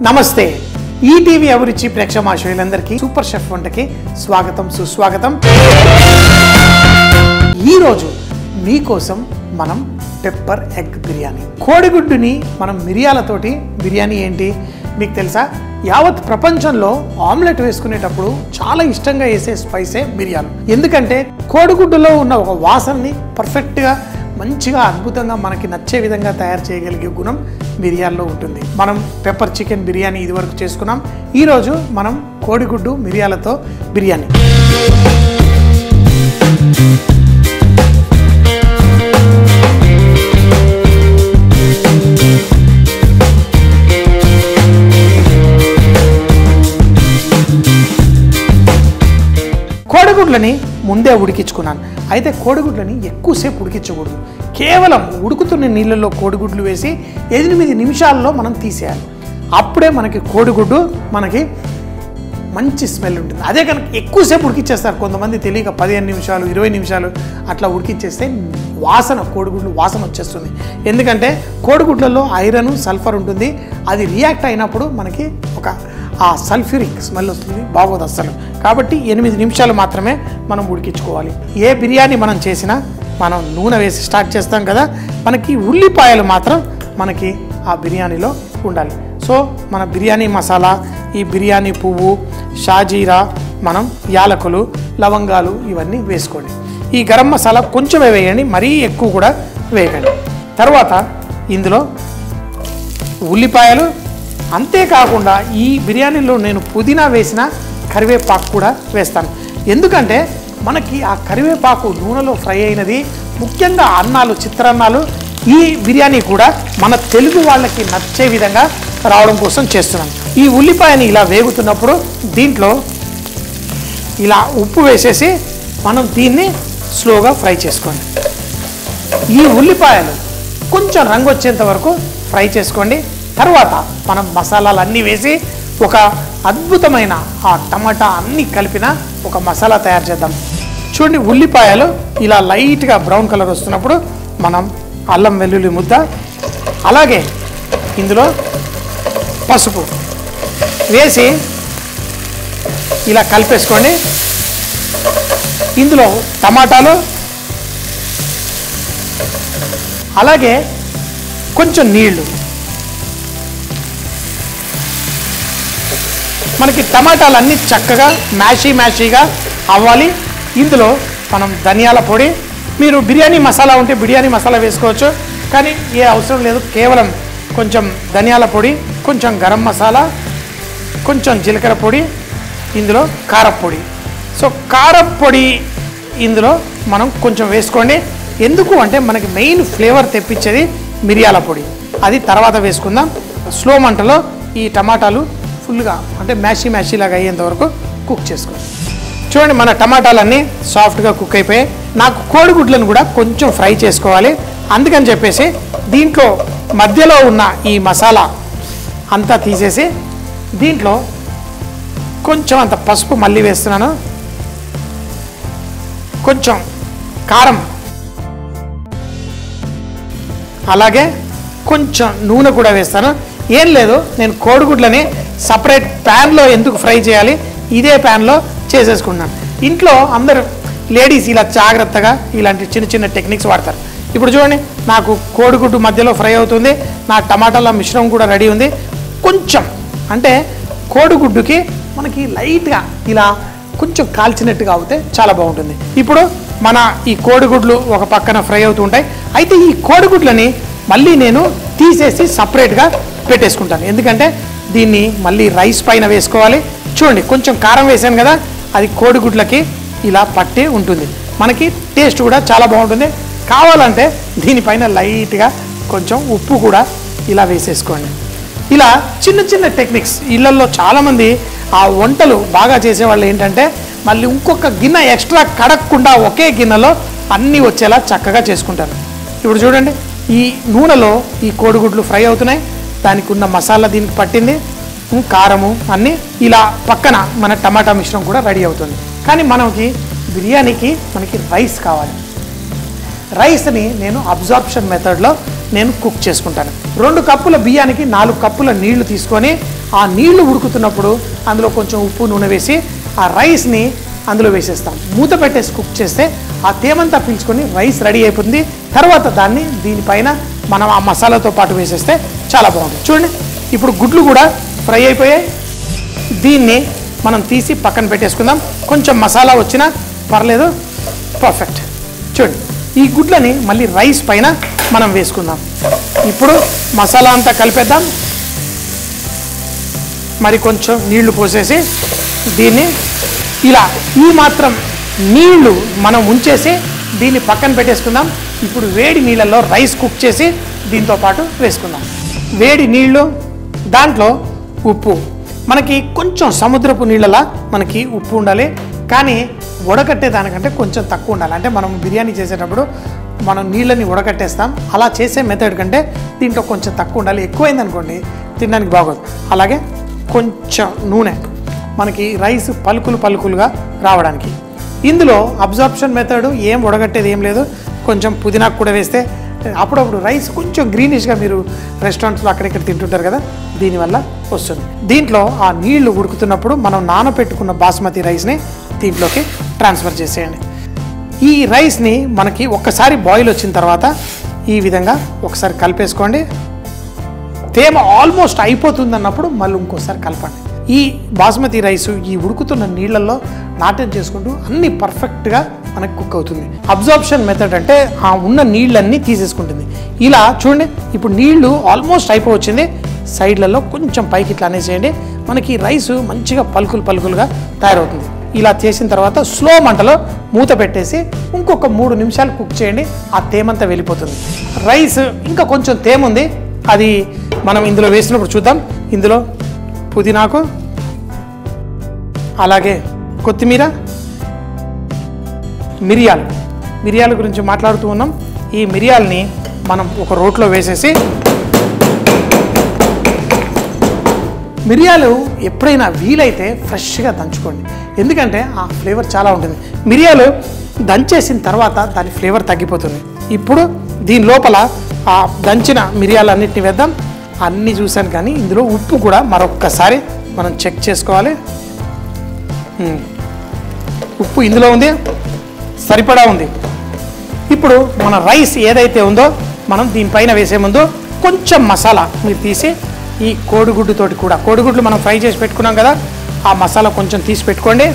నమస్తే ఈటీవీ అభిరుచి ప్రేక్షమాశయులందరికీ super chef వంటకి స్వాగతం సుస్వాగతం ఈరోజు మీకోసం మనం పెప్పర్ ఎగ్ బిర్యానీ కోడిగుడ్డుని మనం మిరియాలతోటి బిర్యానీ ఏంటి మీకు తెలుసా యావత్ ప్రపంచంలో ఆమ్లెట్ వేసుకునేటప్పుడు చాలా ఇష్టంగా వేసే స్పైసే మిరియాలు ఎందుకంటే కోడిగుడ్డులో ఉన్న ఒక వాసనని పర్ఫెక్ట్గా మంచిగా అద్భుతంగా మనకి నచ్చే విధంగా తయారు చేయగలిగే గుణం మిరియాల్లో ఉంటుంది మనం పెప్పర్ చికెన్ బిర్యానీ ఇదివరకు చేసుకున్నాం ఈరోజు మనం కోడిగుడ్డు మిరియాలతో బిర్యానీ కోడిగుడ్లని ముందే ఉడికించుకున్నాను అయితే కోడిగుడ్లని ఎక్కువసేపు ఉడికించకూడదు కేవలం ఉడుకుతున్న నీళ్ళల్లో కోడిగుడ్లు వేసి ఎనిమిది నిమిషాల్లో మనం తీసేయాలి అప్పుడే మనకి కోడిగుడ్డు మనకి మంచి స్మెల్ ఉంటుంది అదే కనుక ఎక్కువసేపు ఉడికిచ్చేస్తారు కొంతమంది తెలియక పదిహేను నిమిషాలు ఇరవై నిమిషాలు అట్లా ఉడికిచ్చేస్తే వాసన కోడిగుడ్లు వాసన వచ్చేస్తుంది ఎందుకంటే కోడిగుడ్లలో ఐరన్ సల్ఫర్ ఉంటుంది అది రియాక్ట్ అయినప్పుడు మనకి ఒక ఆ సల్ఫ్యూరిక్ స్మెల్ వస్తుంది బాగోదు అస్సలు కాబట్టి ఎనిమిది నిమిషాలు మాత్రమే మనం ఉడికించుకోవాలి ఏ బిర్యానీ మనం చేసినా మనం నూనె వేసి స్టార్ట్ చేస్తాం కదా మనకి ఉల్లిపాయలు మాత్రం మనకి ఆ బిర్యానీలో ఉండాలి సో మన బిర్యానీ మసాలా ఈ బిర్యానీ పువ్వు షాజీరా మనం యాలకులు లవంగాలు ఇవన్నీ వేసుకోండి ఈ గరం మసాలా కొంచెమే వేయండి మరీ ఎక్కువ కూడా వేయకండి తర్వాత ఇందులో ఉల్లిపాయలు అంతేకాకుండా ఈ బిర్యానీలో నేను పుదీనా వేసిన కరివేపాకు కూడా వేస్తాను ఎందుకంటే మనకి ఆ కరివేపాకు నూనెలో ఫ్రై అయినది ముఖ్యంగా అన్నాలు చిత్రాన్నాలు ఈ బిర్యానీ కూడా మన తెలుగు వాళ్ళకి నచ్చే విధంగా రావడం కోసం చేస్తున్నాను ఈ ఉల్లిపాయని ఇలా వేగుతున్నప్పుడు దీంట్లో ఇలా ఉప్పు వేసేసి మనం దీన్ని స్లోగా ఫ్రై చేసుకోండి ఈ ఉల్లిపాయలు కొంచెం రంగు వచ్చేంత వరకు ఫ్రై చేసుకోండి తర్వాత మనం మసాలాలు అన్నీ వేసి ఒక అద్భుతమైన ఆ టమాటా అన్నీ కలిపిన ఒక మసాలా తయారు చేద్దాం చూడండి ఉల్లిపాయలు ఇలా లైట్గా బ్రౌన్ కలర్ వస్తున్నప్పుడు మనం అల్లం వెల్లుల్లి ముద్ద అలాగే ఇందులో పసుపు వేసి ఇలా కలిపేసుకోండి ఇందులో టమాటాలు అలాగే కొంచెం నీళ్లు మనకి టమాటాలు అన్నీ చక్కగా మ్యాషీ మ్యాషీగా అవ్వాలి ఇందులో మనం ధనియాల పొడి మీరు బిర్యానీ మసాలా ఉంటే బిర్యానీ మసాలా వేసుకోవచ్చు కానీ ఏ అవసరం లేదు కేవలం కొంచెం ధనియాల పొడి కొంచెం గరం మసాలా కొంచెం జీలకర్ర పొడి ఇందులో కారప్పొడి సో కారప్పొడి ఇందులో మనం కొంచెం వేసుకోండి ఎందుకు అంటే మనకి మెయిన్ ఫ్లేవర్ తెప్పించేది మిరియాల పొడి అది తర్వాత వేసుకుందాం స్లో మంటలో ఈ టమాటాలు ఫుల్గా అంటే మ్యాషీ మ్యాషీ లాగా అయ్యేంత వరకు కుక్ చేసుకోండి చూడండి మన టమాటాలన్నీ సాఫ్ట్గా కుక్ అయిపోయాయి నాకు కోడిగుడ్లను కూడా కొంచెం ఫ్రై చేసుకోవాలి అందుకని చెప్పేసి దీంట్లో మధ్యలో ఉన్న ఈ మసాలా అంతా తీసేసి దీంట్లో కొంచెం అంత పసుపు మళ్ళీ వేస్తున్నాను కొంచెం కారం అలాగే కొంచెం నూనె కూడా వేస్తాను ఏం లేదు నేను కోడిగుడ్లని సపరేట్ ప్యాన్లో ఎందుకు ఫ్రై చేయాలి ఇదే ప్యాన్లో చేసేసుకున్నాను ఇంట్లో అందరూ లేడీస్ ఇలా జాగ్రత్తగా ఇలాంటి చిన్న చిన్న టెక్నిక్స్ వాడతారు ఇప్పుడు చూడండి నాకు కోడిగుడ్డు మధ్యలో ఫ్రై అవుతుంది నా టమాటాల మిశ్రమం కూడా రెడీ ఉంది కొంచెం అంటే కోడిగుడ్డుకి మనకి లైట్గా ఇలా కొంచెం కాల్చినట్టుగా అవుతే చాలా బాగుంటుంది ఇప్పుడు మన ఈ కోడిగుడ్లు ఒక పక్కన ఫ్రై అవుతూ ఉంటాయి అయితే ఈ కోడిగుడ్లని మళ్ళీ నేను తీసేసి సపరేట్గా పెట్టేసుకుంటాను ఎందుకంటే దీన్ని మళ్ళీ రైస్ పైన వేసుకోవాలి చూడండి కొంచెం కారం వేసాను కదా అది కోడిగుడ్లకి ఇలా పట్టి ఉంటుంది మనకి టేస్ట్ కూడా చాలా బాగుంటుంది కావాలంటే దీనిపైన లైట్గా కొంచెం ఉప్పు కూడా ఇలా వేసేసుకోండి ఇలా చిన్న చిన్న టెక్నిక్స్ ఇళ్లలో చాలామంది ఆ వంటలు బాగా చేసేవాళ్ళు ఏంటంటే మళ్ళీ ఇంకొక గిన్నె ఎక్స్ట్రా కడగకుండా ఒకే గిన్నెలో అన్నీ వచ్చేలా చక్కగా చేసుకుంటారు ఇప్పుడు చూడండి ఈ నూనెలో ఈ కోడిగుడ్లు ఫ్రై అవుతున్నాయి దానికి ఉన్న మసాలా దీనికి పట్టింది ఉం, కారము అన్నీ ఇలా పక్కన మన టమాటా మిశ్రమం కూడా రెడీ అవుతుంది కానీ మనకి బిర్యానీకి మనకి రైస్ కావాలి రైస్ని నేను అబ్జార్ప్షన్ మెథడ్లో నేను కుక్ చేసుకుంటాను రెండు కప్పుల బియ్యానికి నాలుగు కప్పుల నీళ్లు తీసుకొని ఆ నీళ్లు ఉడుకుతున్నప్పుడు అందులో కొంచెం ఉప్పు నూనె వేసి ఆ రైస్ని అందులో వేసేస్తాం మూత పెట్టేసి కుక్ చేస్తే ఆ తేమంతా పీల్చుకొని రైస్ రెడీ అయిపోతుంది తర్వాత దాన్ని దీనిపైన మనం ఆ మసాలాతో పాటు వేసేస్తే చాలా బాగుంటుంది చూడండి ఇప్పుడు గుడ్లు కూడా ఫ్రై అయిపోయాయి దీన్ని మనం తీసి పక్కన పెట్టేసుకుందాం కొంచెం మసాలా వచ్చినా పర్లేదు పర్ఫెక్ట్ చూడండి ఈ గుడ్లని మళ్ళీ రైస్ పైన మనం వేసుకుందాం ఇప్పుడు మసాలా అంతా కలిపేద్దాం మరి కొంచెం నీళ్లు పోసేసి దీన్ని ఇలా ఈ మాత్రం నీళ్లు మనం ఉంచేసి దీన్ని పక్కన పెట్టేసుకుందాం ఇప్పుడు వేడి నీళ్ళల్లో రైస్ కుక్ చేసి దీంతో పాటు వేసుకుందాం వేడి నీళ్లు దాంట్లో ఉప్పు మనకి కొంచెం సముద్రపు నీళ్ళలా మనకి ఉప్పు ఉండాలి కానీ ఉడకట్టే దానికంటే కొంచెం తక్కువ ఉండాలి అంటే మనం బిర్యానీ చేసేటప్పుడు మనం నీళ్ళని ఉడకట్టేస్తాం అలా చేసే మెథడ్ కంటే దీంట్లో కొంచెం తక్కువ ఉండాలి ఎక్కువైంది అనుకోండి తినడానికి బాగోదు అలాగే కొంచెం నూనె మనకి రైస్ పలుకులు పలుకులుగా రావడానికి ఇందులో అబ్జార్ప్షన్ మెథడ్ ఏం ఉడగట్టేది ఏం లేదు కొంచెం పుదీనాకు కూడా వేస్తే అప్పుడప్పుడు రైస్ కొంచెం గ్రీనిష్గా మీరు రెస్టారెంట్స్లో అక్కడిక్కడ తింటుంటారు కదా దీనివల్ల వస్తుంది దీంట్లో ఆ నీళ్లు ఉడుకుతున్నప్పుడు మనం నానబెట్టుకున్న బాస్మతి రైస్ని దీంట్లోకి ట్రాన్స్ఫర్ చేసేయండి ఈ రైస్ని మనకి ఒక్కసారి బాయిల్ వచ్చిన తర్వాత ఈ విధంగా ఒకసారి కలిపేసుకోండి తేమ ఆల్మోస్ట్ అయిపోతుంది అన్నప్పుడు మళ్ళీ ఇంకోసారి కలపండి ఈ బాస్మతి రైస్ ఈ ఉడుకుతున్న నీళ్ళల్లో నాట్యం చేసుకుంటూ అన్ని పర్ఫెక్ట్గా మనకు కుక్ అవుతుంది అబ్జార్ప్షన్ మెథడ్ అంటే ఆ ఉన్న నీళ్ళన్నీ తీసేసుకుంటుంది ఇలా చూడండి ఇప్పుడు నీళ్లు ఆల్మోస్ట్ అయిపోవచ్చింది సైడ్లలో కొంచెం పైకి ఇట్లా అనేసేయండి మనకి రైస్ మంచిగా పలుకులు పలుకులుగా తయారవుతుంది ఇలా చేసిన తర్వాత స్లో మంటలో మూత పెట్టేసి ఇంకొక మూడు నిమిషాలు కుక్ చేయండి ఆ తేమంతా వెళ్ళిపోతుంది రైస్ ఇంకా కొంచెం తేమ ఉంది అది మనం ఇందులో వేసినప్పుడు చూద్దాం ఇందులో పుదీనాకు అలాగే కొత్తిమీర మిరియాలు మిరియాల గురించి మాట్లాడుతూ ఉన్నాం ఈ మిరియాలని మనం ఒక రోట్లో వేసేసి మిరియాలు ఎప్పుడైనా వీలైతే ఫ్రెష్గా దంచుకోండి ఎందుకంటే ఆ ఫ్లేవర్ చాలా ఉంటుంది మిరియాలు దంచేసిన తర్వాత దాని ఫ్లేవర్ తగ్గిపోతుంది ఇప్పుడు దీని లోపల ఆ దంచిన మిరియాలన్నిటిని వేద్దాం అన్నీ చూశాను కానీ ఇందులో ఉప్పు కూడా మరొక్కసారి మనం చెక్ చేసుకోవాలి ఉమ్. ఉప్పు ఇందులో ఉంది సరిపడా ఉంది ఇప్పుడు మన రైస్ ఏదైతే ఉందో మనం దీనిపైన వేసే ముందు కొంచెం మసాలా మీరు తీసి ఈ కోడిగుడ్డుతోటి కూడా కోడిగుడ్లు మనం ఫ్రై చేసి పెట్టుకున్నాం కదా ఆ మసాలా కొంచెం తీసి పెట్టుకోండి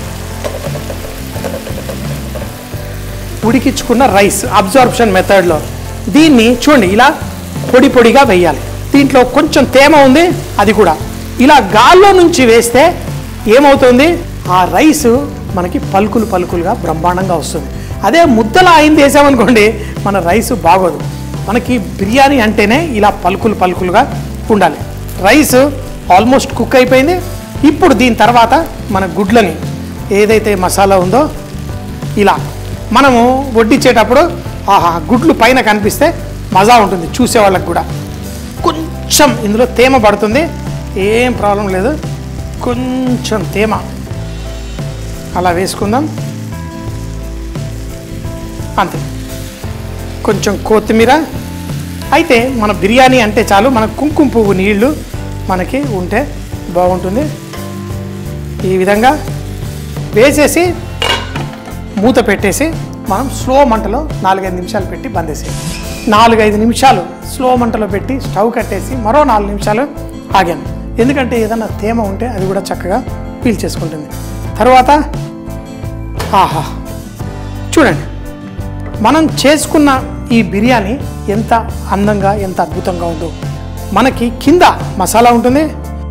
ఉడికించుకున్న రైస్ అబ్జార్ప్షన్ మెథడ్లో దీన్ని చూడండి ఇలా పొడి పొడిగా వేయాలి దీంట్లో కొంచెం తేమ ఉంది అది కూడా ఇలా గాల్లో నుంచి వేస్తే ఏమవుతుంది ఆ రైస్ మనకి పలుకులు పలుకులుగా బ్రహ్మాండంగా వస్తుంది అదే ముద్దలా అయింది వేసామనుకోండి మన రైస్ బాగోదు మనకి బిర్యానీ అంటేనే ఇలా పలుకులు పలుకులుగా ఉండాలి రైస్ ఆల్మోస్ట్ కుక్ అయిపోయింది ఇప్పుడు దీని తర్వాత మన గుడ్లని ఏదైతే మసాలా ఉందో ఇలా మనము వడ్డించేటప్పుడు ఆహా గుడ్లు పైన కనిపిస్తే మజా ఉంటుంది చూసే వాళ్ళకి కూడా కొంచెం ఇందులో తేమ పడుతుంది ఏం ప్రాబ్లం లేదు కొంచెం తేమ అలా వేసుకుందాం అంతే కొంచెం కొత్తిమీర అయితే మన బిర్యానీ అంటే చాలు మన కుంకుమ పువ్వు నీళ్లు మనకి ఉంటే బాగుంటుంది ఈ విధంగా వేసేసి మూత పెట్టేసి మనం స్లో మంటలో నాలుగైదు నిమిషాలు పెట్టి బందేసేయాలి నాలుగైదు నిమిషాలు స్లో మంటలో పెట్టి స్టవ్ కట్టేసి మరో నాలుగు నిమిషాలు ఆగాను ఎందుకంటే ఏదైనా తేమ ఉంటే అది కూడా చక్కగా పీల్చేసుకుంటుంది తర్వాత ఆహా చూడండి మనం చేసుకున్న ఈ బిర్యానీ ఎంత అందంగా ఎంత అద్భుతంగా ఉందో మనకి కింద మసాలా ఉంటుంది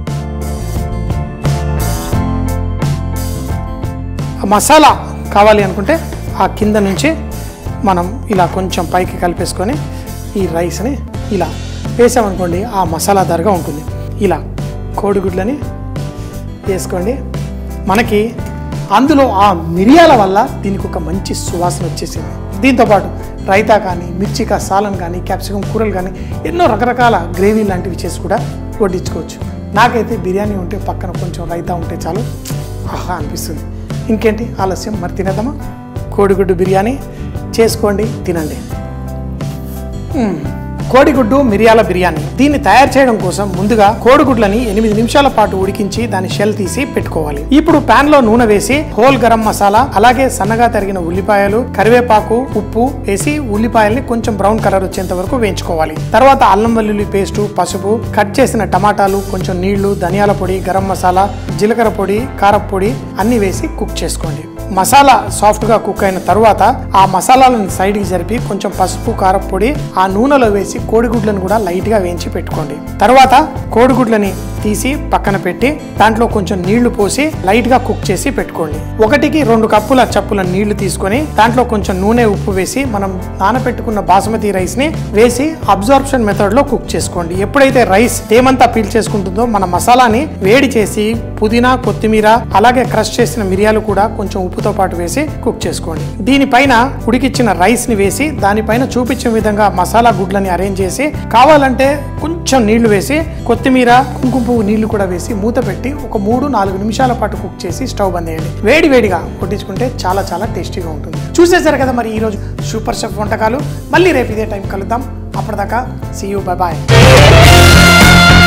ఆ మసాలా కావాలి అనుకుంటే ఆ కింద నుంచి మనం ఇలా కొంచెం పైకి కలిపేసుకొని ఈ రైస్ని ఇలా వేసామనుకోండి ఆ మసాలా ధరగా ఉంటుంది ఇలా కోడిగుడ్లని వేసుకోండి మనకి అందులో ఆ మిరియాల వల్ల దీనికి ఒక మంచి సువాసన వచ్చేసింది దీంతోపాటు రైతా కానీ మిర్చికా సాలన్ కానీ క్యాప్సికం కూరలు కానీ ఎన్నో రకరకాల గ్రేవీ లాంటివి చేసి కూడా వడ్డించుకోవచ్చు నాకైతే బిర్యానీ ఉంటే పక్కన కొంచెం రైతా ఉంటే చాలు ఆహా అనిపిస్తుంది ఇంకేంటి ఆలస్యం మరి తినేద్దామా కోడిగుడ్డు బిర్యానీ చేసుకోండి తినండి మ్మ్. కోడిగుడ్డు మిరియాల బిర్యానీ దీన్ని తయారు చేయడం కోసం ముందుగా కోడిగుడ్లని ఎనిమిది నిమిషాల పాటు ఉడికించి దాని షెల్ తీసి పెట్టుకోవాలి ఇప్పుడు పాన్ లో నూనె వేసి హోల్ గరం మసాలా అలాగే సన్నగా తరిగిన ఉల్లిపాయలు కరివేపాకు ఉప్పు వేసి ఉల్లిపాయల్ని కొంచెం బ్రౌన్ కలర్ వచ్చేంత వరకు వేయించుకోవాలి తర్వాత అల్లం వెల్లుల్లి పేస్టు పసుపు కట్ చేసిన టమాటాలు కొంచెం నీళ్లు ధనియాల పొడి గరం మసాలా జీలకర్ర పొడి కారప్పొడి అన్ని వేసి కుక్ చేసుకోండి మసాలా సాఫ్ట్ గా కుక్ అయిన తర్వాత ఆ మసాలాలను సైడ్ కి జరిపి కొంచెం పసుపు కారప్పొడి ఆ నూనెలో వేసి కోడిగుడ్లను కూడా లైట్ గా వేయించి పెట్టుకోండి తర్వాత కోడిగుడ్లని తీసి పక్కన పెట్టి దాంట్లో కొంచెం నీళ్లు పోసి లైట్ గా కుక్ చేసి పెట్టుకోండి ఒకటికి రెండు కప్పుల చప్పుల నీళ్లు తీసుకొని దాంట్లో కొంచెం నూనె ఉప్పు వేసి మనం నానబెట్టుకున్న బాసుమతి రైస్ ని వేసి అబ్జార్ప్షన్ మెథడ్ లో కుక్ చేసుకోండి ఎప్పుడైతే రైస్ తేమంతా పీల్ చేసుకుంటుందో మన మసాలాని వేడి చేసి పుదీనా కొత్తిమీర అలాగే క్రష్ చేసిన మిరియాలు కూడా కొంచెం ఉప్పుతో పాటు వేసి కుక్ చేసుకోండి దీనిపైన ఉడికిచ్చిన రైస్ ని వేసి దానిపైన చూపించిన విధంగా మసాలా గుడ్లని అరేంజ్ చేసి కావాలంటే కొంచెం నీళ్లు వేసి కొత్తిమీర కుంకుమ పువ్వు నీళ్లు కూడా వేసి మూత పెట్టి ఒక మూడు నాలుగు నిమిషాల పాటు కుక్ చేసి స్టవ్ బంద్ చేయండి వేడి వేడిగా కొట్టించుకుంటే చాలా చాలా టేస్టీగా ఉంటుంది చూసేసారు కదా మరి ఈరోజు సూపర్ షెఫ్ వంటకాలు మళ్ళీ రేపు ఇదే టైం కలుద్దాం అప్పటిదాకా సీ యూ బై బాయ్